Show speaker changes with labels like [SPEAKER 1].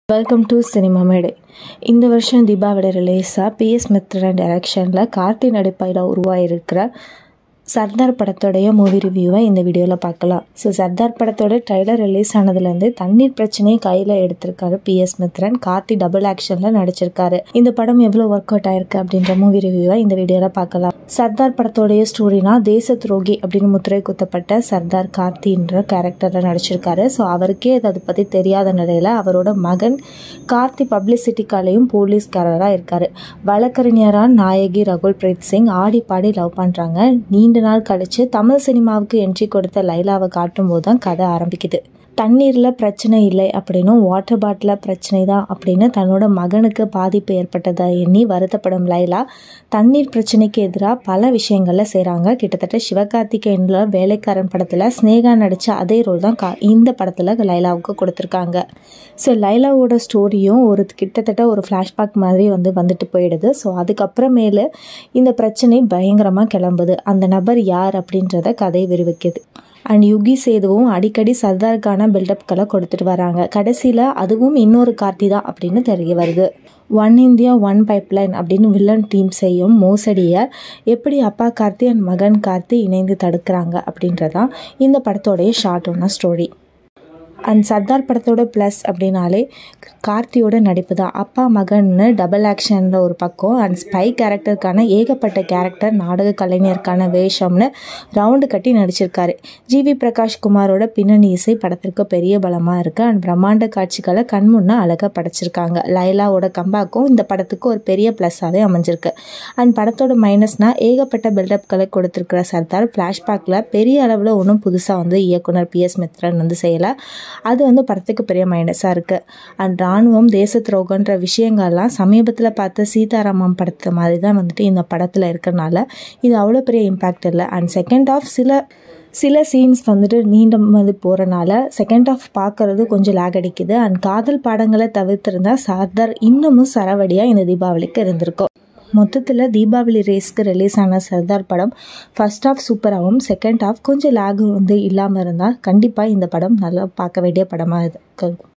[SPEAKER 1] welcome to cinema மேடை இந்த வருஷம் தீபாவளி ரிலீஸாக பிஎஸ் மித்ரன் டைரக்ஷனில் கார்த்தி நடிப்பையில் உருவாகிருக்கிற சர்தார் படத்தோடைய மூவி ரிவ்யூவை இந்த வீடியோவில் பார்க்கலாம் ஸோ சர்தார் படத்தோட ட்ரைலர் ரிலீஸ் ஆனதுலேருந்து தண்ணீர் பிரச்சனையை கையில் எடுத்திருக்காரு பிஎஸ் மித்ரன் கார்த்தி டபுள் ஆக்ஷனில் நடிச்சிருக்காரு இந்த படம் எவ்வளோ ஒர்க் அவுட் ஆயிருக்கு அப்படின்ற மூவி ரிவ்யூவை இந்த வீடியோவில் பார்க்கலாம் சர்தார் படத்தோடைய ஸ்டோரினா தேச துரோகி அப்படின்னு முத்திரை குத்தப்பட்ட சர்தார் கார்த்தின்ற கேரக்டரில் நடிச்சிருக்காரு ஸோ அவருக்கே அது அதை பற்றி தெரியாத நிலையில் அவரோட மகன் கார்த்தி பப்ளிசிட்டிக்காலையும் போலீஸ்காரராக இருக்கார் வழக்கறிஞரான நாயகி ரகுல் பிரீத் சிங் ஆடி பாடி லவ் பண்ணுறாங்க நீண்ட நாள் கழித்து தமிழ் சினிமாவுக்கு என்ட்ரி கொடுத்த லைலாவை காட்டும்போது தான் கதை ஆரம்பிக்குது தண்ணீரில் பிரச்சனை இல்லை அப்படின்னும் வாட்டர் பாட்டிலில் பிரச்சனை தான் அப்படின்னு தன்னோட மகனுக்கு பாதிப்பு ஏற்பட்டதை எண்ணி வருத்தப்படும் லைலா தண்ணீர் பிரச்சனைக்கு எதிராக பல விஷயங்களில் செய்கிறாங்க கிட்டத்தட்ட சிவகார்த்திகேயனில் வேலைக்காரன் படத்தில் ஸ்னேகா நடித்த அதே ரோல் தான் கா இந்த படத்தில் லைலாவுக்கு கொடுத்துருக்காங்க ஸோ லைலாவோட ஸ்டோரியும் ஒரு கிட்டத்தட்ட ஒரு ஃப்ளாஷ்பேக் மாதிரி வந்து வந்துட்டு போயிடுது ஸோ அதுக்கப்புறமேலு இந்த பிரச்சனை பயங்கரமாக கிளம்புது அந்த நபர் யார் அப்படின்றத கதை விரிவிக்குது அண்ட் யுகி சேதுவும் அடிக்கடி சர்தாருக்கான பில்டப்களை கொடுத்துட்டு வராங்க கடைசியில் அதுவும் இன்னொரு கார்த்தி தான் அப்படின்னு தெரிய வருது ஒன் இந்தியா ஒன் பைப்லைன் அப்படின்னு வில்லன் டீம் செய்யும் மோசடியை எப்படி அப்பா கார்த்தி அண்ட் மகன் கார்த்தி இணைந்து தடுக்கிறாங்க அப்படின்றதான் இந்த படத்தோடைய ஷார்ட் ஒன்ன ஸ்டோரி அண்ட் சர்தார் படத்தோட ப்ளஸ் அப்படின்னாலே கார்த்தியோட நடிப்பு தான் அப்பா மகன்னு டபுள் ஆக்ஷனில் ஒரு பக்கம் அண்ட் ஸ்பை கேரக்டருக்கான ஏகப்பட்ட கேரக்டர் நாடக கலைஞருக்கான வேஷம்னு ரவுண்டு கட்டி நடிச்சிருக்காரு ஜிவி பிரகாஷ் குமாரோட பின்னணி இசை படத்திற்கு பெரிய பலமாக இருக்குது அண்ட் பிரம்மாண்ட காட்சிகளை கண்முன்னா அழகாக படைச்சிருக்காங்க லைலாவோட கம்பாக்கும் இந்த படத்துக்கு ஒரு பெரிய ப்ளஸ்ஸாகவே அமைஞ்சிருக்கு அண்ட் படத்தோட மைனஸ்னால் ஏகப்பட்ட பில்டப்களை கொடுத்துருக்கிற சர்தார் ஃப்ளாஷ்பேக்கில் பெரிய அளவில் ஒன்றும் புதுசாக வந்து இயக்குனர் பி எஸ் மித்ரன் வந்து செய்யலை அது வந்து படத்துக்கு பெரிய மைனஸாக இருக்குது அண்ட் இராணுவம் தேச துரோகன்ற விஷயங்கள்லாம் சமீபத்தில் பார்த்த சீதாராமம் படத்தை மாதிரி தான் வந்துட்டு இந்த படத்தில் இருக்கிறனால இது அவ்வளோ பெரிய இம்பேக்ட் இல்லை அண்ட் செகண்ட் ஆஃப் சில சில சீன்ஸ் வந்துட்டு நீண்ட வந்து போகிறனால செகண்ட் ஆஃப் பார்க்குறது கொஞ்சம் லேக் அடிக்குது அண்ட் காதல் பாடங்களை தவிர்த்திருந்தால் சர்தார் இன்னமும் சரவடியாக இந்த தீபாவளிக்கு இருந்திருக்கும் மொத்தத்தில் தீபாவளி ரேஸ்க்கு ரிலீஸ் ஆன சர்தார் படம் ஃபர்ஸ்ட் ஹாஃப் சூப்பராகவும் செகண்ட் ஹாஃப் கொஞ்சம் லேக் வந்து இல்லாமல் இருந்தால் கண்டிப்பாக இந்த படம் நல்லா பார்க்க வேண்டிய படமாக இருக்கும்